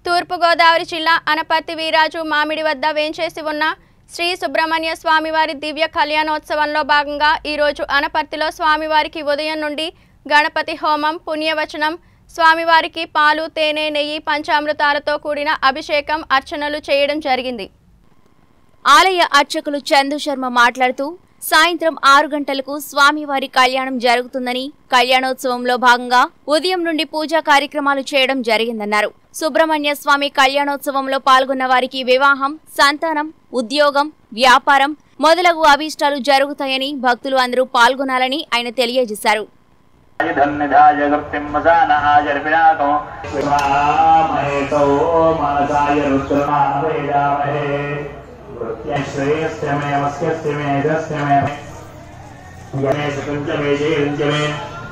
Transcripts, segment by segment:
తూర్పుగోదావరి జిల్లా అనపర్తి వీరాజు మామిడి వద్ద వేంచేసి ఉన్న శ్రీ సుబ్రహ్మణ్య స్వామివారి దివ్య కళ్యాణోత్సవంలో భాగంగా ఈరోజు అనపర్తిలో స్వామివారికి ఉదయం నుండి గణపతి హోమం పుణ్యవచనం స్వామివారికి పాలు తేనె నెయ్యి పంచామృతాలతో కూడిన అభిషేకం అర్చనలు చేయడం జరిగింది ఆలయ అర్చకులు చందు శర్మ మాట్లాడుతూ సాయంత్రం ఆరు గంటలకు స్వామివారి కళ్యాణం జరుగుతుందని కళ్యాణోత్సవంలో భాగంగా ఉదయం నుండి పూజా కార్యక్రమాలు చేయడం జరిగిందన్నారు సుబ్రహ్మణ్య స్వామి కళ్యాణోత్సవంలో పాల్గొన్న వారికి వివాహం సంతానం ఉద్యోగం వ్యాపారం మొదలగు అభీష్టాలు జరుగుతాయని భక్తులు అందరూ పాల్గొనాలని ఆయన తెలియజేశారు धन्यधाय कृत्तिं मसान आचर्पिणाकं विवामहेतौ मानसाय रुद्रमानवेदामहे वृत्यश्रेयस्य मे वस्यस्य मे यजस्य मे यमे सुकञ्च मे शेरञ्च मे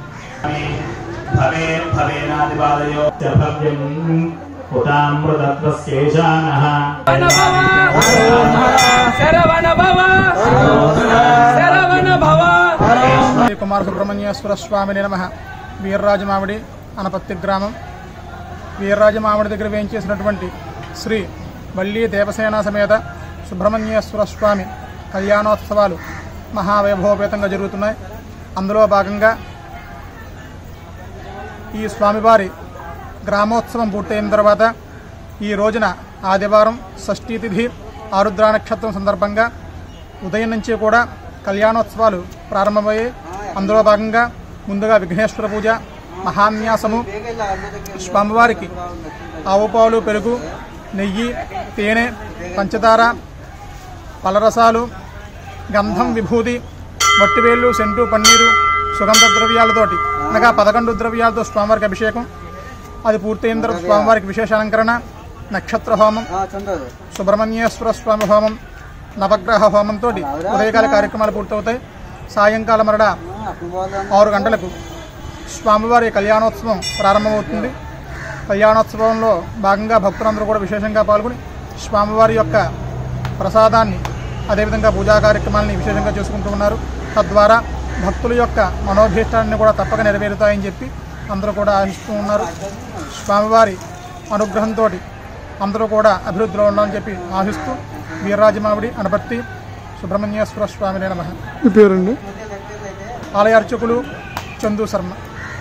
भवे भवेनादिपादयो च भव्यम् उतामृतत्वस्यैशानः శరవణ భవ శరవణ భవ శ్రీ కుమార సుబ్రహ్మణ్యేశ్వర స్వామి నమ వీర్రాజమామిడి అనపత్తి గ్రామం వీర్రాజమామిడి దగ్గర వేయించేసినటువంటి శ్రీ వల్లి దేవసేన సమేత సుబ్రహ్మణ్యేశ్వర స్వామి కళ్యాణోత్సవాలు మహావైభవపేతంగా జరుగుతున్నాయి అందులో భాగంగా ఈ స్వామివారి గ్రామోత్సవం పూర్తయిన తర్వాత ఈ రోజున ఆదివారం షష్ఠీ తిథి ఆరుద్ర నక్షత్రం సందర్భంగా ఉదయం నుంచి కూడా కళ్యాణోత్సవాలు ప్రారంభమయ్యాయి అందులో భాగంగా ముందుగా విఘ్నేశ్వర పూజ మహాన్యాసము స్వామివారికి ఆవు పాలు పెరుగు నెయ్యి తేనె పంచదార పలరసాలు గంధం విభూతి వట్టివేళ్ళు సెంటు పన్నీరు సుగంధ ద్రవ్యాలతోటి అనగా పదకొండు ద్రవ్యాలతో స్వామివారికి అభిషేకం అది పూర్తయిన తర్వాత స్వామివారికి విశేష అలంకరణ నక్షత్ర హోమం సుబ్రహ్మణ్యేశ్వర స్వామి హోమం నవగ్రహ హోమంతో ఉదయకాల కార్యక్రమాలు పూర్తవుతాయి సాయంకాలం మరడ ఆరు గంటలకు స్వామివారి కళ్యాణోత్సవం ప్రారంభమవుతుంది కళ్యాణోత్సవంలో భాగంగా భక్తులందరూ కూడా విశేషంగా పాల్గొని స్వామివారి యొక్క ప్రసాదాన్ని అదేవిధంగా పూజా కార్యక్రమాలని విశేషంగా చేసుకుంటూ ఉన్నారు తద్వారా భక్తుల యొక్క మనోభీష్టాన్ని కూడా తప్పక నెరవేరుతాయని చెప్పి అందరూ కూడా ఆశిస్తూ ఉన్నారు స్వామివారి అనుగ్రహంతో అందరూ కూడా అభివృద్ధిలో ఉండాలని చెప్పి ఆశిస్తూ వీర్రాజమావిడి అనపర్తి సుబ్రహ్మణ్యేశ్వర స్వామి నమ మీ పేరండి ఆలయ అర్చకులు చందు శర్మ